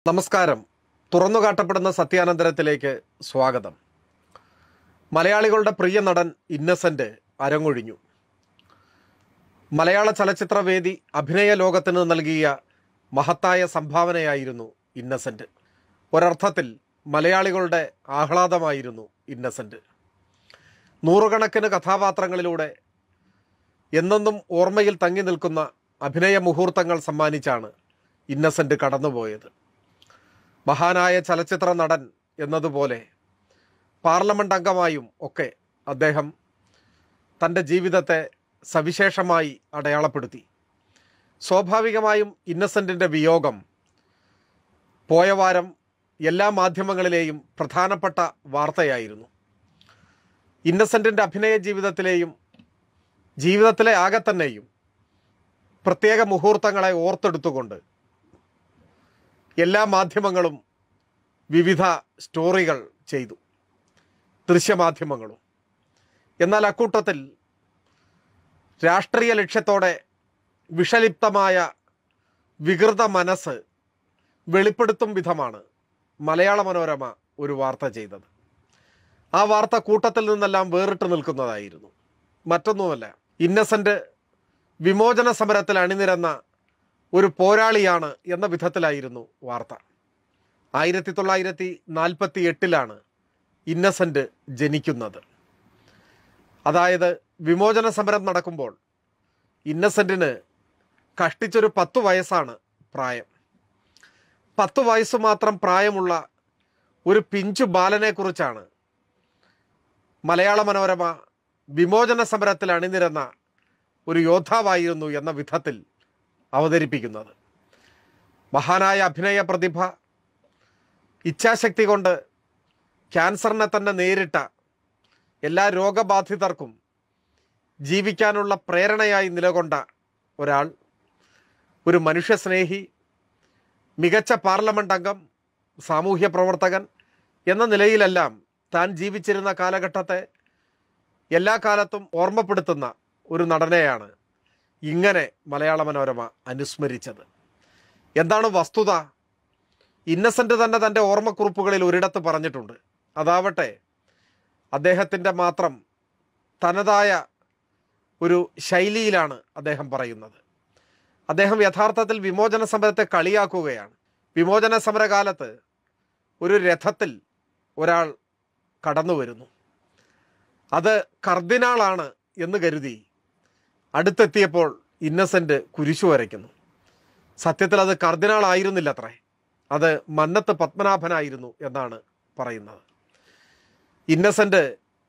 നമസ്കാരം തുറന്നുകാട്ടപ്പെടുന്ന സത്യാനന്തരത്തിലേക്ക് സ്വാഗതം മലയാളികളുടെ പ്രിയ നടൻ ഇന്നസെന്റ് അരങ്ങൊഴിഞ്ഞു മലയാള ചലച്ചിത്രവേദി അഭിനയ ലോകത്തിന് നൽകിയ മഹത്തായ സംഭാവനയായിരുന്നു ഇന്നസെന്റ് ഒരർത്ഥത്തിൽ മലയാളികളുടെ ആഹ്ലാദമായിരുന്നു ഇന്നസെന്റ് നൂറുകണക്കിന് കഥാപാത്രങ്ങളിലൂടെ എന്നെന്നും ഓർമ്മയിൽ തങ്ങി നിൽക്കുന്ന അഭിനയ മുഹൂർത്തങ്ങൾ സമ്മാനിച്ചാണ് ഇന്നസെന്റ് കടന്നുപോയത് മഹാനായ ചലച്ചിത്ര നടൻ എന്നതുപോലെ പാർലമെന്റ് അംഗമായും ഒക്കെ അദ്ദേഹം തൻ്റെ ജീവിതത്തെ സവിശേഷമായി അടയാളപ്പെടുത്തി സ്വാഭാവികമായും ഇന്നസെന്റിന്റെ വിയോഗം പോയ വാരം എല്ലാ മാധ്യമങ്ങളിലെയും പ്രധാനപ്പെട്ട വാർത്തയായിരുന്നു ഇന്നസെന്റിന്റെ അഭിനയ ജീവിതത്തിലെയും ജീവിതത്തിലെ ആകെ തന്നെയും പ്രത്യേക മുഹൂർത്തങ്ങളെ ഓർത്തെടുത്തുകൊണ്ട് എല്ലാ മാധ്യമങ്ങളും വിവിധ സ്റ്റോറികൾ ചെയ്തു ദൃശ്യമാധ്യമങ്ങളും എന്നാൽ അക്കൂട്ടത്തിൽ രാഷ്ട്രീയ ലക്ഷ്യത്തോടെ വിഷലിപ്തമായ വികൃത മനസ്സ് വെളിപ്പെടുത്തും വിധമാണ് മലയാള മനോരമ ഒരു വാർത്ത ചെയ്തത് ആ വാർത്ത കൂട്ടത്തിൽ നിന്നെല്ലാം വേറിട്ട് നിൽക്കുന്നതായിരുന്നു മറ്റൊന്നുമല്ല ഇന്നസെന്റ് വിമോചന സമരത്തിൽ അണിനിരന്ന ഒരു പോരാളിയാണ് എന്ന വിധത്തിലായിരുന്നു വാർത്ത ആയിരത്തി തൊള്ളായിരത്തി നാൽപ്പത്തി എട്ടിലാണ് ഇന്നസെന്റ് ജനിക്കുന്നത് അതായത് വിമോചന സമരം നടക്കുമ്പോൾ ഇന്നസെന്റിന് കഷ്ടിച്ചൊരു പത്തു വയസ്സാണ് പ്രായം പത്ത് വയസ്സ് മാത്രം പ്രായമുള്ള ഒരു പിഞ്ചു ബാലനെക്കുറിച്ചാണ് മലയാള മനോരമ വിമോചന സമരത്തിൽ അണിനിരന്ന ഒരു യോദ്ധാവായിരുന്നു എന്ന വിധത്തിൽ അവതരിപ്പിക്കുന്നത് മഹാനായ അഭിനയ പ്രതിഭ ഇച്ഛാശക്തി കൊണ്ട് ക്യാൻസറിനെ തന്നെ നേരിട്ട എല്ലാ രോഗബാധിതർക്കും ജീവിക്കാനുള്ള പ്രേരണയായി നിലകൊണ്ട ഒരാൾ ഒരു മനുഷ്യസ്നേഹി മികച്ച പാർലമെന്റ് അംഗം സാമൂഹ്യ പ്രവർത്തകൻ എന്ന നിലയിലെല്ലാം താൻ ജീവിച്ചിരുന്ന കാലഘട്ടത്തെ എല്ലാ കാലത്തും ഓർമ്മപ്പെടുത്തുന്ന ഒരു നടനെയാണ് ഇങ്ങനെ മലയാള മനോരമ അനുസ്മരിച്ചത് എന്താണ് വസ്തുത ഇന്നസെന്റ് തന്നെ തൻ്റെ ഓർമ്മക്കുറിപ്പുകളിൽ ഒരിടത്ത് പറഞ്ഞിട്ടുണ്ട് അതാവട്ടെ അദ്ദേഹത്തിൻ്റെ മാത്രം തനതായ ഒരു ശൈലിയിലാണ് അദ്ദേഹം പറയുന്നത് അദ്ദേഹം യഥാർത്ഥത്തിൽ വിമോചന സമരത്തെ കളിയാക്കുകയാണ് വിമോചന സമരകാലത്ത് ഒരു രഥത്തിൽ ഒരാൾ കടന്നു വരുന്നു അത് കർദിനാളാണ് എന്ന് കരുതി അടുത്തെത്തിയപ്പോൾ ഇന്നസെന്റ് കുരിശു വരയ്ക്കുന്നു സത്യത്തിൽ അത് കർദിനാൾ ആയിരുന്നില്ല അത്രേ അത് മന്നത്ത് പത്മനാഭനായിരുന്നു എന്നാണ് പറയുന്നത് ഇന്നസെന്റ്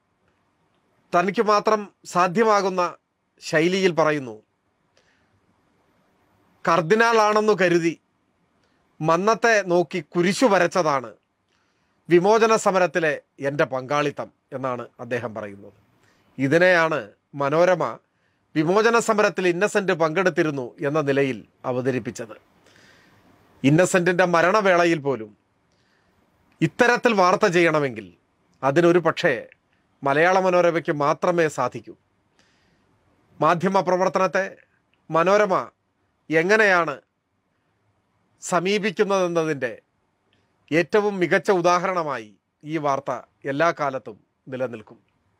തനിക്ക് മാത്രം സാധ്യമാകുന്ന ശൈലിയിൽ പറയുന്നു കർദിനാളാണെന്നു കരുതി മന്നത്തെ നോക്കി കുരിശു വരച്ചതാണ് വിമോചന സമരത്തിലെ എൻ്റെ പങ്കാളിത്തം എന്നാണ് അദ്ദേഹം പറയുന്നത് ഇതിനെയാണ് മനോരമ വിമോചന സമരത്തിൽ ഇന്നസെന്റ് പങ്കെടുത്തിരുന്നു എന്ന നിലയിൽ അവതരിപ്പിച്ചത് ഇന്നസെന്റിന്റെ മരണവേളയിൽ പോലും ഇത്തരത്തിൽ വാർത്ത ചെയ്യണമെങ്കിൽ അതിനൊരു പക്ഷേ മലയാള മനോരമയ്ക്ക് മാത്രമേ സാധിക്കൂ മാധ്യമ പ്രവർത്തനത്തെ മനോരമ എങ്ങനെയാണ് സമീപിക്കുന്നതെന്നതിൻ്റെ ഏറ്റവും മികച്ച ഉദാഹരണമായി ഈ വാർത്ത എല്ലാ കാലത്തും നിലനിൽക്കും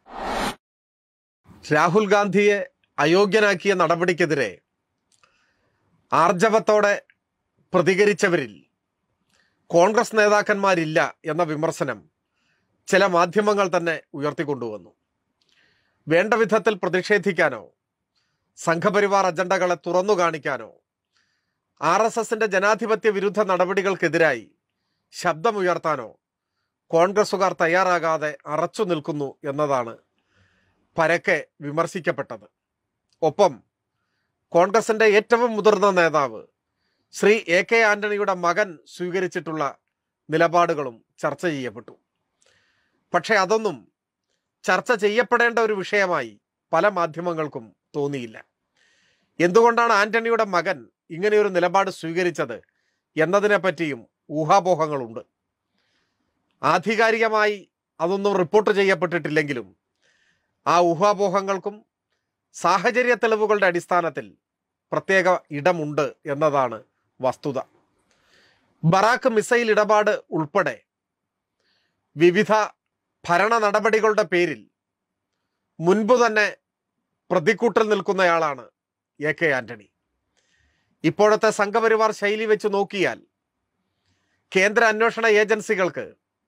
രാഹുൽ ഗാന്ധിയെ അയോഗ്യനാക്കിയ നടപടിക്കെതിരെ ആർജവത്തോടെ പ്രതികരിച്ചവരിൽ കോൺഗ്രസ് നേതാക്കന്മാരില്ല എന്ന വിമർശനം ചില മാധ്യമങ്ങൾ തന്നെ ഉയർത്തിക്കൊണ്ടുവന്നു വേണ്ട വിധത്തിൽ പ്രതിഷേധിക്കാനോ സംഘപരിവാർ അജണ്ടകളെ തുറന്നു കാണിക്കാനോ ആർ എസ് എസിന്റെ ജനാധിപത്യ വിരുദ്ധ നടപടികൾക്കെതിരായി ശബ്ദമുയർത്താനോ കോൺഗ്രസുകാർ തയ്യാറാകാതെ അറച്ചു നിൽക്കുന്നു എന്നതാണ് പരക്കെ വിമർശിക്കപ്പെട്ടത് ഒപ്പം കോൺഗ്രസിന്റെ ഏറ്റവും മുതിർന്ന നേതാവ് ശ്രീ എ കെ ആന്റണിയുടെ മകൻ സ്വീകരിച്ചിട്ടുള്ള നിലപാടുകളും ചർച്ച ചെയ്യപ്പെട്ടു പക്ഷെ അതൊന്നും ചർച്ച ചെയ്യപ്പെടേണ്ട ഒരു വിഷയമായി പല മാധ്യമങ്ങൾക്കും തോന്നിയില്ല എന്തുകൊണ്ടാണ് ആന്റണിയുടെ മകൻ ഇങ്ങനെയൊരു നിലപാട് സ്വീകരിച്ചത് എന്നതിനെ പറ്റിയും ഊഹാപോഹങ്ങളുണ്ട് ആധികാരികമായി അതൊന്നും റിപ്പോർട്ട് ചെയ്യപ്പെട്ടിട്ടില്ലെങ്കിലും ആ ഊഹാപോഹങ്ങൾക്കും സാഹചര്യ തെളിവുകളുടെ അടിസ്ഥാനത്തിൽ പ്രത്യേക ഇടമുണ്ട് എന്നതാണ് വസ്തുത ബറാക്ക് മിസൈൽ ഇടപാട് ഉൾപ്പെടെ വിവിധ ഭരണ നടപടികളുടെ പേരിൽ മുൻപ് തന്നെ പ്രതിക്കൂട്ടിൽ നിൽക്കുന്നയാളാണ് എ കെ ആന്റണി ഇപ്പോഴത്തെ സംഘപരിവാർ ശൈലി വെച്ച് നോക്കിയാൽ കേന്ദ്ര അന്വേഷണ ഏജൻസികൾക്ക്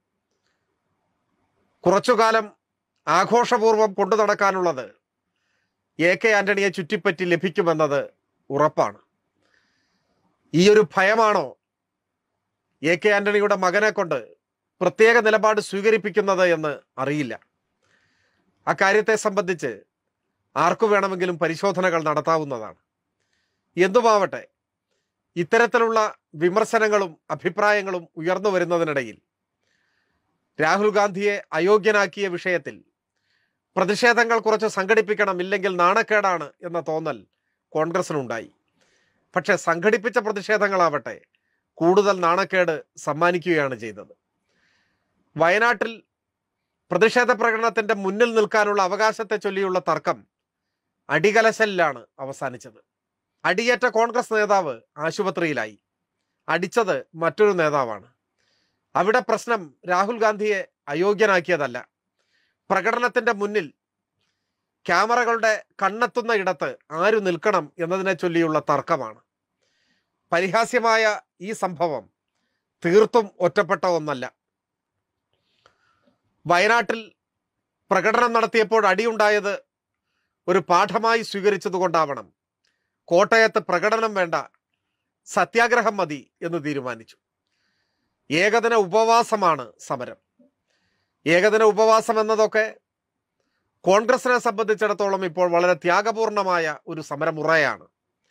കുറച്ചുകാലം ആഘോഷപൂർവ്വം കൊണ്ടു നടക്കാനുള്ളത് എ കെ ആന്റണിയെ ചുറ്റിപ്പറ്റി ലഭിക്കുമെന്നത് ഉറപ്പാണ് ഈ ഒരു ഭയമാണോ എ കെ ആന്റണിയുടെ മകനെ കൊണ്ട് പ്രത്യേക നിലപാട് സ്വീകരിപ്പിക്കുന്നത് എന്ന് അറിയില്ല അക്കാര്യത്തെ സംബന്ധിച്ച് ആർക്കു വേണമെങ്കിലും പരിശോധനകൾ നടത്താവുന്നതാണ് എന്തുമാവട്ടെ ഇത്തരത്തിലുള്ള വിമർശനങ്ങളും അഭിപ്രായങ്ങളും ഉയർന്നു വരുന്നതിനിടയിൽ രാഹുൽ ഗാന്ധിയെ അയോഗ്യനാക്കിയ വിഷയത്തിൽ പ്രതിഷേധങ്ങൾ കുറച്ച് സംഘടിപ്പിക്കണം ഇല്ലെങ്കിൽ നാണക്കേടാണ് എന്ന തോന്നൽ കോൺഗ്രസിനുണ്ടായി പക്ഷെ സംഘടിപ്പിച്ച പ്രതിഷേധങ്ങളാവട്ടെ കൂടുതൽ നാണക്കേട് സമ്മാനിക്കുകയാണ് ചെയ്തത് വയനാട്ടിൽ പ്രതിഷേധ പ്രകടനത്തിന്റെ മുന്നിൽ നിൽക്കാനുള്ള അവകാശത്തെ ചൊല്ലിയുള്ള തർക്കം അടികലശലിലാണ് അവസാനിച്ചത് അടിയേറ്റ കോൺഗ്രസ് നേതാവ് ആശുപത്രിയിലായി അടിച്ചത് മറ്റൊരു നേതാവാണ് അവിടെ പ്രശ്നം രാഹുൽ ഗാന്ധിയെ അയോഗ്യനാക്കിയതല്ല പ്രകടനത്തിന്റെ മുന്നിൽ ക്യാമറകളുടെ കണ്ണെത്തുന്ന ഇടത്ത് ആരു നിൽക്കണം എന്നതിനെ ചൊല്ലിയുള്ള തർക്കമാണ് പരിഹാസ്യമായ ഈ സംഭവം തീർത്തും ഒറ്റപ്പെട്ട ഒന്നല്ല വയനാട്ടിൽ പ്രകടനം നടത്തിയപ്പോൾ അടിയുണ്ടായത് ഒരു പാഠമായി സ്വീകരിച്ചതുകൊണ്ടാവണം കോട്ടയത്ത് പ്രകടനം വേണ്ട സത്യാഗ്രഹം മതി എന്ന് തീരുമാനിച്ചു ഏകദിന ഉപവാസമാണ് സമരം ഏകദിന ഉപവാസം എന്നതൊക്കെ കോൺഗ്രസിനെ സംബന്ധിച്ചിടത്തോളം ഇപ്പോൾ വളരെ ത്യാഗപൂർണമായ ഒരു സമരമുറയാണ്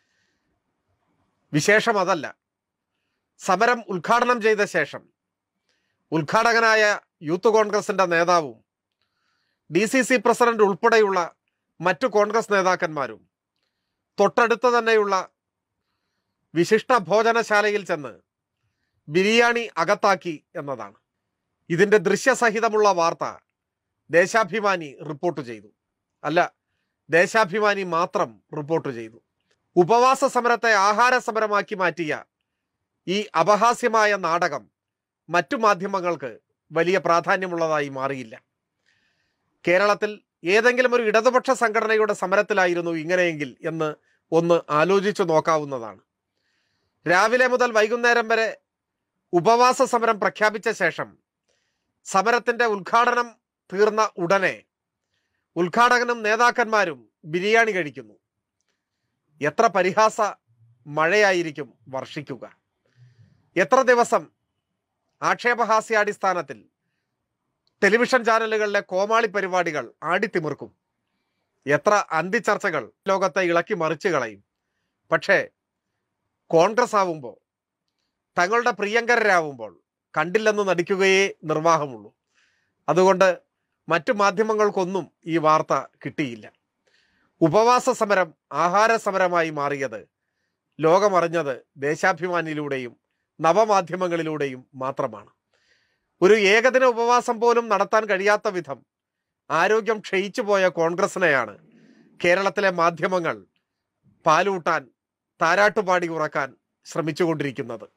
വിശേഷം അതല്ല സമരം ഉദ്ഘാടനം ചെയ്ത ശേഷം ഉദ്ഘാടകനായ യൂത്ത് കോൺഗ്രസിന്റെ നേതാവും ഡി സി സി പ്രസിഡന്റ് ഉൾപ്പെടെയുള്ള മറ്റു കോൺഗ്രസ് നേതാക്കന്മാരും തൊട്ടടുത്ത് തന്നെയുള്ള വിശിഷ്ട ഭോജനശാലയിൽ ചെന്ന് ബിരിയാണി അകത്താക്കി എന്നതാണ് ഇതിന്റെ ദൃശ്യസഹിതമുള്ള വാർത്ത ദേശാഭിമാനി റിപ്പോർട്ട് ചെയ്തു അല്ല ദേശാഭിമാനി മാത്രം റിപ്പോർട്ട് ചെയ്തു ഉപവാസ സമരത്തെ ആഹാര സമരമാക്കി മാറ്റിയ ഈ അപഹാസ്യമായ നാടകം മറ്റു മാധ്യമങ്ങൾക്ക് വലിയ പ്രാധാന്യമുള്ളതായി മാറിയില്ല കേരളത്തിൽ ഏതെങ്കിലും ഒരു ഇടതുപക്ഷ സംഘടനയുടെ സമരത്തിലായിരുന്നു ഇങ്ങനെയെങ്കിൽ എന്ന് ഒന്ന് ആലോചിച്ചു നോക്കാവുന്നതാണ് രാവിലെ മുതൽ വൈകുന്നേരം വരെ ഉപവാസ സമരം പ്രഖ്യാപിച്ച ശേഷം സമരത്തിന്റെ ഉദ്ഘാടനം തീർന്ന ഉടനെ ഉദ്ഘാടകനും നേതാക്കന്മാരും ബിരിയാണി കഴിക്കുന്നു എത്ര പരിഹാസ മഴയായിരിക്കും വർഷിക്കുക എത്ര ദിവസം ആക്ഷേപഹാസ്യാടിസ്ഥാനത്തിൽ ടെലിവിഷൻ ചാനലുകളിലെ കോമാളി പരിപാടികൾ ആടിത്തിമിർക്കും എത്ര അന്തിച്ചർച്ചകൾ ലോകത്തെ ഇളക്കി മറിച്ചു കളയും പക്ഷേ കോൺഗ്രസ് ആവുമ്പോൾ തങ്ങളുടെ പ്രിയങ്കരരാവുമ്പോൾ കണ്ടില്ലെന്ന് നടിക്കുകയേ നിർവാഹമുള്ളൂ അതുകൊണ്ട് മറ്റു മാധ്യമങ്ങൾക്കൊന്നും ഈ വാർത്ത കിട്ടിയില്ല ഉപവാസ സമരം ആഹാര സമരമായി മാറിയത് ലോകമറിഞ്ഞത് ദേശാഭിമാനിയിലൂടെയും നവമാധ്യമങ്ങളിലൂടെയും മാത്രമാണ് ഒരു ഏകദിന ഉപവാസം പോലും നടത്താൻ കഴിയാത്ത വിധം ആരോഗ്യം ക്ഷയിച്ചു പോയ കോൺഗ്രസിനെയാണ് കേരളത്തിലെ മാധ്യമങ്ങൾ പാലൂട്ടാൻ താരാട്ടുപാടി ഉറക്കാൻ ശ്രമിച്ചുകൊണ്ടിരിക്കുന്നത്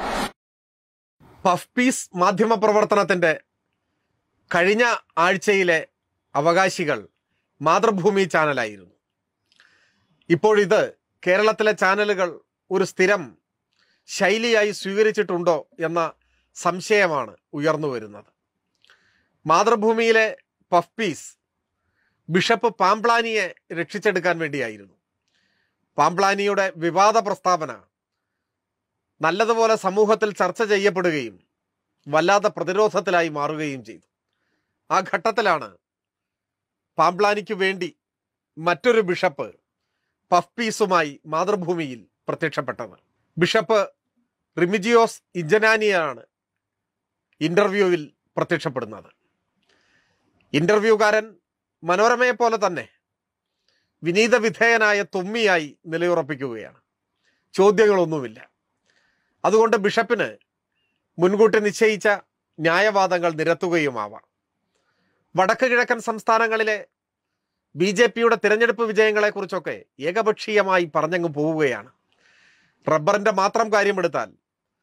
പഫ് പീസ് മാധ്യമ പ്രവർത്തനത്തിന്റെ കഴിഞ്ഞ ആഴ്ചയിലെ അവകാശികൾ മാതൃഭൂമി ചാനലായിരുന്നു ഇപ്പോഴിത് കേരളത്തിലെ ചാനലുകൾ ഒരു സ്ഥിരം ശൈലിയായി സ്വീകരിച്ചിട്ടുണ്ടോ എന്ന സംശയമാണ് ഉയർന്നു വരുന്നത് മാതൃഭൂമിയിലെ പഫ് പീസ് ബിഷപ്പ് പാംപ്ലാനിയെ രക്ഷിച്ചെടുക്കാൻ വേണ്ടിയായിരുന്നു പാംപ്ലാനിയുടെ വിവാദ പ്രസ്താവന നല്ലതുപോലെ സമൂഹത്തിൽ ചർച്ച ചെയ്യപ്പെടുകയും വല്ലാത്ത പ്രതിരോധത്തിലായി മാറുകയും ചെയ്തു ആ ഘട്ടത്തിലാണ് പാംപ്ലാനിക്ക് വേണ്ടി മറ്റൊരു ബിഷപ്പ് പഫ് പീസുമായി മാതൃഭൂമിയിൽ പ്രത്യക്ഷപ്പെട്ടത് ബിഷപ്പ് റിമിജിയോസ് ഇഞ്ചനാനിയാണ് ഇന്റർവ്യൂവിൽ പ്രത്യക്ഷപ്പെടുന്നത് ഇന്റർവ്യൂകാരൻ മനോരമയെ പോലെ തന്നെ വിനീത വിധേയനായ തുമ്മിയായി നിലയുറപ്പിക്കുകയാണ് ചോദ്യങ്ങളൊന്നുമില്ല അതുകൊണ്ട് ബിഷപ്പിന് മുൻകൂട്ടി നിശ്ചയിച്ച ന്യായവാദങ്ങൾ നിരത്തുകയുമാവാം വടക്ക് കിഴക്കൻ സംസ്ഥാനങ്ങളിലെ ബി ജെ പിയുടെ തിരഞ്ഞെടുപ്പ് വിജയങ്ങളെക്കുറിച്ചൊക്കെ ഏകപക്ഷീയമായി പറഞ്ഞങ്ങ് പോവുകയാണ് റബ്ബറിന്റെ മാത്രം കാര്യമെടുത്താൽ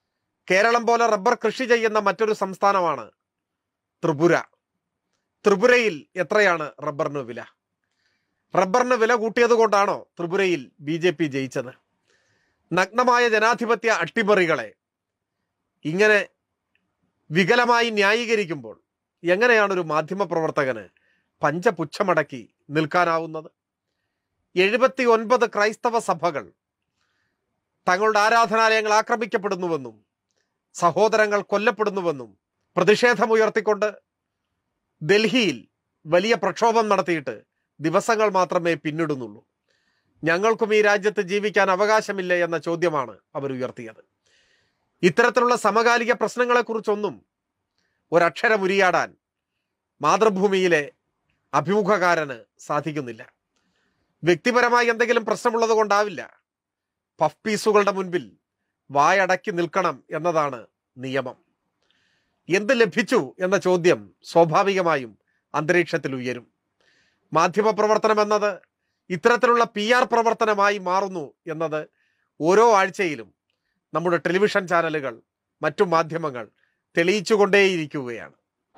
കേരളം പോലെ റബ്ബർ കൃഷി ചെയ്യുന്ന മറ്റൊരു സംസ്ഥാനമാണ് ത്രിപുര ത്രിപുരയിൽ എത്രയാണ് റബ്ബറിന് വില റബ്ബറിന് വില കൂട്ടിയത് കൊണ്ടാണോ ത്രിപുരയിൽ ബി ജെ പി ജയിച്ചത് നഗ്നമായ ജനാധിപത്യ അട്ടിമറികളെ ഇങ്ങനെ വികലമായി ന്യായീകരിക്കുമ്പോൾ എങ്ങനെയാണ് ഒരു മാധ്യമ പ്രവർത്തകന് പഞ്ചപുച്ഛമടക്കി നിൽക്കാനാവുന്നത് എഴുപത്തി ഒൻപത് ക്രൈസ്തവ സഭകൾ തങ്ങളുടെ ആരാധനാലയങ്ങൾ ആക്രമിക്കപ്പെടുന്നുവെന്നും സഹോദരങ്ങൾ കൊല്ലപ്പെടുന്നുവെന്നും പ്രതിഷേധമുയർത്തിക്കൊണ്ട് ഡൽഹിയിൽ വലിയ പ്രക്ഷോഭം നടത്തിയിട്ട് ദിവസങ്ങൾ മാത്രമേ പിന്നിടുന്നുള്ളൂ ഞങ്ങൾക്കും ഈ രാജ്യത്ത് ജീവിക്കാൻ അവകാശമില്ലേ എന്ന ചോദ്യമാണ് അവർ ഉയർത്തിയത് ഇത്തരത്തിലുള്ള സമകാലിക പ്രശ്നങ്ങളെക്കുറിച്ചൊന്നും ഒരക്ഷരം ഉരിയാടാൻ മാതൃഭൂമിയിലെ അഭിമുഖകാരന് സാധിക്കുന്നില്ല വ്യക്തിപരമായി എന്തെങ്കിലും പ്രശ്നമുള്ളത് കൊണ്ടാവില്ല പഫ് പീസുകളുടെ മുൻപിൽ വായടക്കി നിൽക്കണം എന്നതാണ് നിയമം എന്ത് ലഭിച്ചു എന്ന ചോദ്യം സ്വാഭാവികമായും അന്തരീക്ഷത്തിൽ ഉയരും മാധ്യമ പ്രവർത്തനം എന്നത് ഇത്തരത്തിലുള്ള പി ആർ പ്രവർത്തനമായി മാറുന്നു എന്നത് ഓരോ ആഴ്ചയിലും നമ്മുടെ ടെലിവിഷൻ ചാനലുകൾ മറ്റു മാധ്യമങ്ങൾ തെളിയിച്ചുകൊണ്ടേയിരിക്കുകയാണ്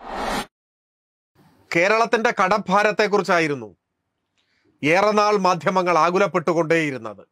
കേരളത്തിന്റെ കടഭാരത്തെക്കുറിച്ചായിരുന്നു ഏറെ നാൾ മാധ്യമങ്ങൾ ആകുലപ്പെട്ടുകൊണ്ടേയിരുന്നത്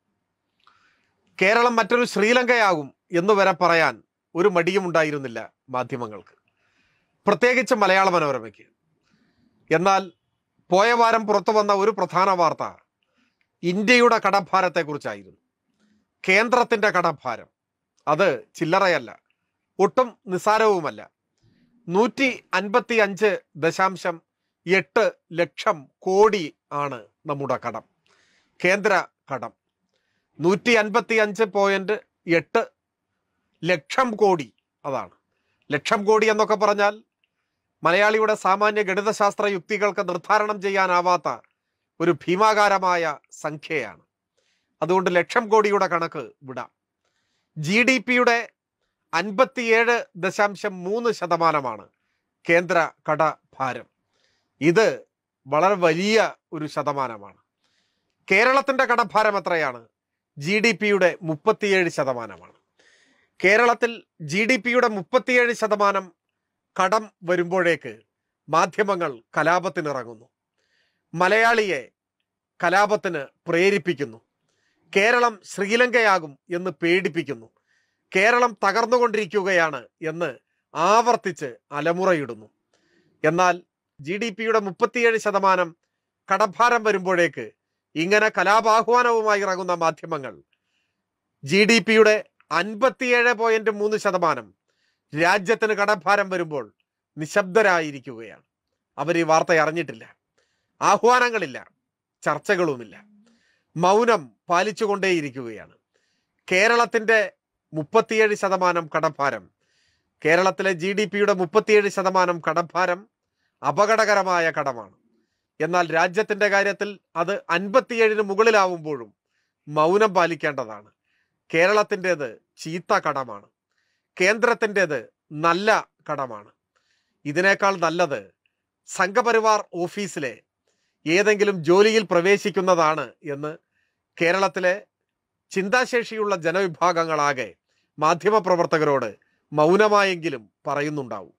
കേരളം മറ്റൊരു ശ്രീലങ്കയാകും എന്ന് വരെ പറയാൻ ഒരു മടിയും ഉണ്ടായിരുന്നില്ല മാധ്യമങ്ങൾക്ക് പ്രത്യേകിച്ച് മലയാള മനോരമയ്ക്ക് എന്നാൽ പോയ വാരം പുറത്തു വന്ന ഒരു പ്രധാന വാർത്ത ഇന്ത്യയുടെ കടഭാരത്തെക്കുറിച്ചായിരുന്നു കേന്ദ്രത്തിന്റെ കടഭാരം അത് ചില്ലറയല്ല ഒട്ടും നിസ്സാരവുമല്ല നൂറ്റി അൻപത്തി അഞ്ച് ദശാംശം എട്ട് ലക്ഷം കോടി ആണ് നമ്മുടെ കടം കേന്ദ്ര കടം നൂറ്റി അൻപത്തി അഞ്ച് പോയിന്റ് എട്ട് ലക്ഷം കോടി അതാണ് ലക്ഷം കോടി എന്നൊക്കെ പറഞ്ഞാൽ മലയാളിയുടെ സാമാന്യ ഗണിതശാസ്ത്ര യുക്തികൾക്ക് നിർദ്ധാരണം ചെയ്യാനാവാത്ത ഒരു ഭീമാകാരമായ സംഖ്യയാണ് അതുകൊണ്ട് ലക്ഷം കോടിയുടെ കണക്ക് വിടാം ജി ഡി പിയുടെ അൻപത്തിയേഴ് ദശാംശം മൂന്ന് ശതമാനമാണ് കേന്ദ്ര കടഭാരം ഇത് വളരെ വലിയ ഒരു ശതമാനമാണ് കേരളത്തിന്റെ കടഭാരം എത്രയാണ് ജി ഡി പിയുടെ മുപ്പത്തിയേഴ് ശതമാനമാണ് കേരളത്തിൽ ജി ഡി പിയുടെ മുപ്പത്തിയേഴ് ശതമാനം കടം വരുമ്പോഴേക്ക് മാധ്യമങ്ങൾ കലാപത്തിനിറങ്ങുന്നു മലയാളിയെ കലാപത്തിന് പ്രേരിപ്പിക്കുന്നു കേരളം ശ്രീലങ്കയാകും എന്ന് പേടിപ്പിക്കുന്നു കേരളം തകർന്നുകൊണ്ടിരിക്കുകയാണ് എന്ന് ആവർത്തിച്ച് അലമുറയിടുന്നു എന്നാൽ ജി ഡി പിയുടെ മുപ്പത്തിയേഴ് ശതമാനം കടഭാരം വരുമ്പോഴേക്ക് ഇങ്ങനെ കലാപാഹ്വാനവുമായി ഇറങ്ങുന്ന മാധ്യമങ്ങൾ ജി ഡി പിയുടെ അൻപത്തിയേഴ് പോയിന്റ് മൂന്ന് ശതമാനം രാജ്യത്തിന് കടഭാരം വരുമ്പോൾ നിശബ്ദരായിരിക്കുകയാണ് അവർ ഈ വാർത്ത അറിഞ്ഞിട്ടില്ല ആഹ്വാനങ്ങളില്ല ചർച്ചകളുമില്ല മൗനം പാലിച്ചുകൊണ്ടേയിരിക്കുകയാണ് കേരളത്തിന്റെ മുപ്പത്തിയേഴ് ശതമാനം കടഭാരം കേരളത്തിലെ ജി ഡി പിയുടെ മുപ്പത്തിയേഴ് ശതമാനം കടഭാരം അപകടകരമായ കടമാണ് എന്നാൽ രാജ്യത്തിന്റെ കാര്യത്തിൽ അത് അൻപത്തിയേഴിന് മുകളിലാവുമ്പോഴും മൗനം പാലിക്കേണ്ടതാണ് കേരളത്തിൻ്റെത് ചീത്ത കടമാണ് കേന്ദ്രത്തിൻ്റെത് നല്ല കടമാണ് ഇതിനേക്കാൾ നല്ലത് സംഘപരിവാർ ഓഫീസിലെ ഏതെങ്കിലും ജോലിയിൽ പ്രവേശിക്കുന്നതാണ് എന്ന് കേരളത്തിലെ ചിന്താശേഷിയുള്ള ജനവിഭാഗങ്ങളാകെ മാധ്യമപ്രവർത്തകരോട് മൗനമായെങ്കിലും പറയുന്നുണ്ടാവും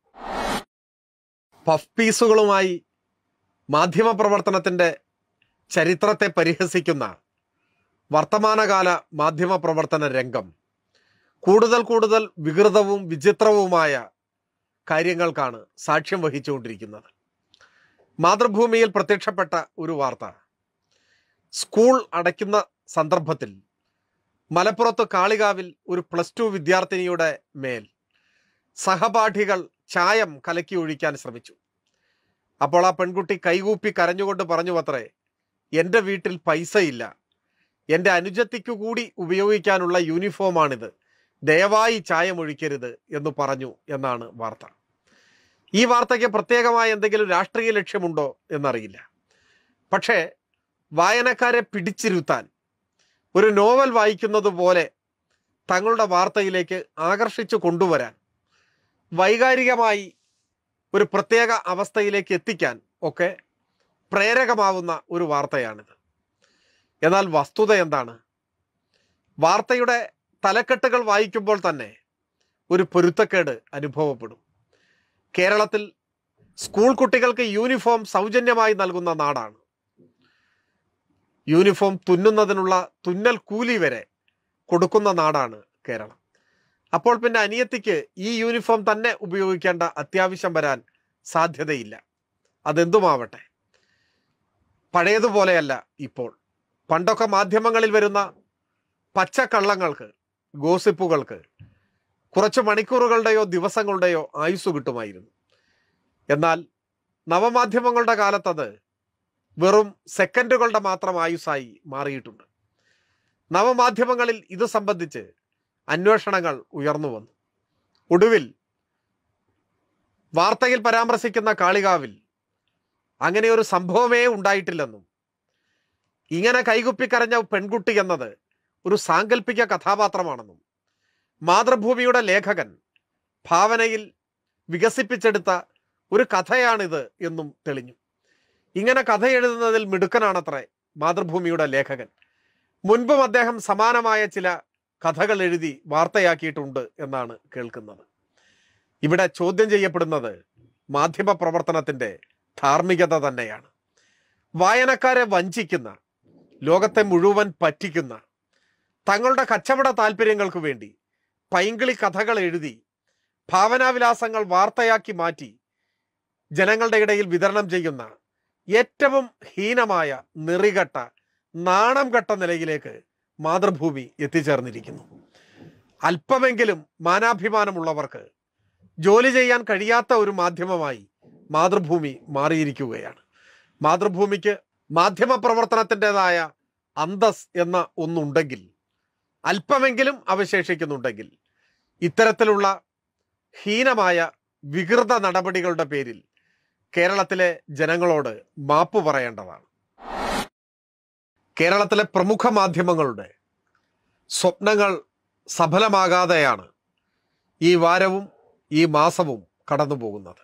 പഫ് പീസുകളുമായി മാധ്യമപ്രവർത്തനത്തിൻ്റെ ചരിത്രത്തെ പരിഹസിക്കുന്ന വർത്തമാനകാല മാധ്യമപ്രവർത്തന രംഗം കൂടുതൽ കൂടുതൽ വികൃതവും വിചിത്രവുമായ കാര്യങ്ങൾക്കാണ് സാക്ഷ്യം വഹിച്ചുകൊണ്ടിരിക്കുന്നത് മാതൃഭൂമിയിൽ പ്രത്യക്ഷപ്പെട്ട ഒരു വാർത്ത സ്കൂൾ അടയ്ക്കുന്ന സന്ദർഭത്തിൽ മലപ്പുറത്ത് കാളികാവിൽ ഒരു പ്ലസ് ടു വിദ്യാർത്ഥിനിയുടെ മേൽ സഹപാഠികൾ ചായം കലക്കി ഒഴിക്കാൻ ശ്രമിച്ചു അപ്പോൾ ആ പെൺകുട്ടി കൈകൂപ്പി കരഞ്ഞുകൊണ്ട് പറഞ്ഞു അത്രേ എൻ്റെ വീട്ടിൽ പൈസയില്ല എൻ്റെ അനുജത്തിക്കു കൂടി ഉപയോഗിക്കാനുള്ള യൂണിഫോമാണിത് ദയവായി ചായം ഒഴിക്കരുത് എന്ന് പറഞ്ഞു എന്നാണ് വാർത്ത ഈ വാർത്തയ്ക്ക് പ്രത്യേകമായ എന്തെങ്കിലും രാഷ്ട്രീയ ലക്ഷ്യമുണ്ടോ എന്നറിയില്ല പക്ഷേ വായനക്കാരെ പിടിച്ചിരുത്താൻ ഒരു നോവൽ വായിക്കുന്നത് പോലെ തങ്ങളുടെ വാർത്തയിലേക്ക് ആകർഷിച്ചു കൊണ്ടുവരാൻ വൈകാരികമായി ഒരു പ്രത്യേക അവസ്ഥയിലേക്ക് എത്തിക്കാൻ ഒക്കെ പ്രേരകമാവുന്ന ഒരു വാർത്തയാണിത് എന്നാൽ വസ്തുത എന്താണ് വാർത്തയുടെ തലക്കെട്ടുകൾ വായിക്കുമ്പോൾ തന്നെ ഒരു പൊരുത്തക്കേട് അനുഭവപ്പെടും കേരളത്തിൽ സ്കൂൾ കുട്ടികൾക്ക് യൂണിഫോം സൗജന്യമായി നൽകുന്ന നാടാണ് യൂണിഫോം തുന്നുന്നതിനുള്ള തുന്നൽ കൂലി വരെ കൊടുക്കുന്ന നാടാണ് കേരളം അപ്പോൾ പിന്നെ അനിയത്തിക്ക് ഈ യൂണിഫോം തന്നെ ഉപയോഗിക്കേണ്ട അത്യാവശ്യം വരാൻ സാധ്യതയില്ല അതെന്തുമാവട്ടെ പഴയതുപോലെയല്ല ഇപ്പോൾ പണ്ടൊക്കെ മാധ്യമങ്ങളിൽ വരുന്ന പച്ചക്കള്ളങ്ങൾക്ക് ഗോസിപ്പുകൾക്ക് കുറച്ച് മണിക്കൂറുകളുടെയോ ദിവസങ്ങളുടെയോ ആയുസ് കിട്ടുമായിരുന്നു എന്നാൽ നവമാധ്യമങ്ങളുടെ കാലത്തത് വെറും സെക്കൻഡുകളുടെ മാത്രം ആയുസ്സായി മാറിയിട്ടുണ്ട് നവമാധ്യമങ്ങളിൽ ഇത് സംബന്ധിച്ച് അന്വേഷണങ്ങൾ ഉയർന്നു വന്നു ഒടുവിൽ വാർത്തയിൽ പരാമർശിക്കുന്ന കാളികാവിൽ അങ്ങനെ ഒരു സംഭവമേ ഉണ്ടായിട്ടില്ലെന്നും ഇങ്ങനെ കൈകുപ്പിക്കരഞ്ഞ പെൺകുട്ടി എന്നത് ഒരു സാങ്കല്പിക കഥാപാത്രമാണെന്നും മാതൃഭൂമിയുടെ ലേഖകൻ ഭാവനയിൽ വികസിപ്പിച്ചെടുത്ത ഒരു കഥയാണിത് എന്നും തെളിഞ്ഞു ഇങ്ങനെ കഥ എഴുതുന്നതിൽ മിടുക്കനാണത്രേ മാതൃഭൂമിയുടെ ലേഖകൻ മുൻപും അദ്ദേഹം സമാനമായ ചില കഥകൾ എഴുതി വാർത്തയാക്കിയിട്ടുണ്ട് എന്നാണ് കേൾക്കുന്നത് ഇവിടെ ചോദ്യം ചെയ്യപ്പെടുന്നത് മാധ്യമ പ്രവർത്തനത്തിന്റെ ധാർമ്മികത തന്നെയാണ് വായനക്കാരെ വഞ്ചിക്കുന്ന ലോകത്തെ മുഴുവൻ പറ്റിക്കുന്ന തങ്ങളുടെ കച്ചവട താല്പര്യങ്ങൾക്ക് വേണ്ടി പൈങ്കിളി കഥകൾ എഴുതി ഭാവനാവിലാസങ്ങൾ വാർത്തയാക്കി മാറ്റി ജനങ്ങളുടെ ഇടയിൽ വിതരണം ചെയ്യുന്ന ഏറ്റവും ഹീനമായ നെറികെട്ട നാണം കെട്ട നിലയിലേക്ക് മാതൃഭൂമി എത്തിച്ചേർന്നിരിക്കുന്നു അല്പമെങ്കിലും മാനാഭിമാനമുള്ളവർക്ക് ജോലി ചെയ്യാൻ കഴിയാത്ത ഒരു മാധ്യമമായി മാതൃഭൂമി മാറിയിരിക്കുകയാണ് മാതൃഭൂമിക്ക് മാധ്യമ പ്രവർത്തനത്തിൻ്റെതായ അന്തസ് എന്ന ഒന്നുണ്ടെങ്കിൽ അല്പമെങ്കിലും അവശേഷിക്കുന്നുണ്ടെങ്കിൽ ഇത്തരത്തിലുള്ള ഹീനമായ വികൃത നടപടികളുടെ പേരിൽ കേരളത്തിലെ ജനങ്ങളോട് മാപ്പ് പറയേണ്ടതാണ് കേരളത്തിലെ പ്രമുഖ മാധ്യമങ്ങളുടെ സ്വപ്നങ്ങൾ സഫലമാകാതെയാണ് ഈ വാരവും ഈ മാസവും കടന്നു പോകുന്നത്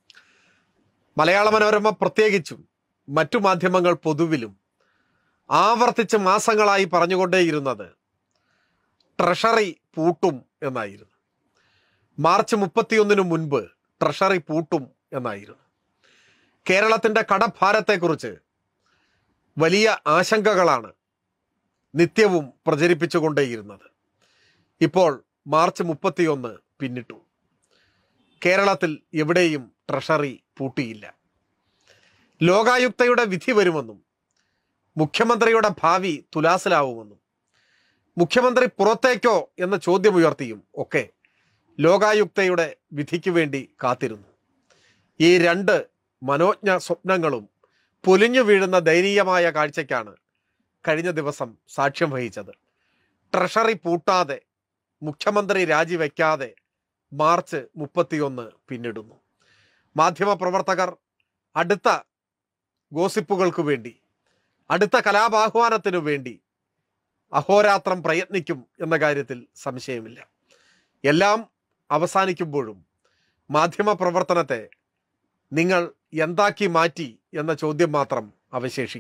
മലയാള മനോരമ പ്രത്യേകിച്ചും മറ്റു മാധ്യമങ്ങൾ പൊതുവിലും ആവർത്തിച്ച് മാസങ്ങളായി പറഞ്ഞുകൊണ്ടേയിരുന്നത് ട്രഷറി പൂട്ടും എന്നായിരുന്നു മാർച്ച് മുപ്പത്തിയൊന്നിനു മുൻപ് ട്രഷറി പൂട്ടും എന്നായിരുന്നു കേരളത്തിന്റെ കടഭാരത്തെക്കുറിച്ച് വലിയ ആശങ്കകളാണ് നിത്യവും പ്രചരിപ്പിച്ചുകൊണ്ടേയിരുന്നത് ഇപ്പോൾ മാർച്ച് മുപ്പത്തിയൊന്ന് പിന്നിട്ടു കേരളത്തിൽ എവിടെയും ട്രഷറി പൂട്ടിയില്ല ലോകായുക്തയുടെ വിധി വരുമെന്നും മുഖ്യമന്ത്രിയുടെ ഭാവി തുലാസിലാവുമെന്നും മുഖ്യമന്ത്രി പുറത്തേക്കോ എന്ന ചോദ്യമുയർത്തിയും ഒക്കെ ലോകായുക്തയുടെ വിധിക്ക് വേണ്ടി കാത്തിരുന്നു ഈ രണ്ട് മനോജ്ഞ സ്വപ്നങ്ങളും പൊലിഞ്ഞു വീഴുന്ന ദയനീയമായ കാഴ്ചയ്ക്കാണ് കഴിഞ്ഞ ദിവസം സാക്ഷ്യം വഹിച്ചത് ട്രഷറി പൂട്ടാതെ മുഖ്യമന്ത്രി രാജിവെക്കാതെ മാർച്ച് മുപ്പത്തിയൊന്ന് പിന്നിടുന്നു മാധ്യമപ്രവർത്തകർ അടുത്ത ഗോസിപ്പുകൾക്ക് വേണ്ടി അടുത്ത കലാപാഹ്വാനത്തിനു വേണ്ടി അഹോരാത്രം പ്രയത്നിക്കും എന്ന കാര്യത്തിൽ സംശയമില്ല എല്ലാം അവസാനിക്കുമ്പോഴും മാധ്യമ പ്രവർത്തനത്തെ നിങ്ങൾ എന്താക്കി മാറ്റി എന്ന ചോദ്യം മാത്രം അവശേഷിക്കും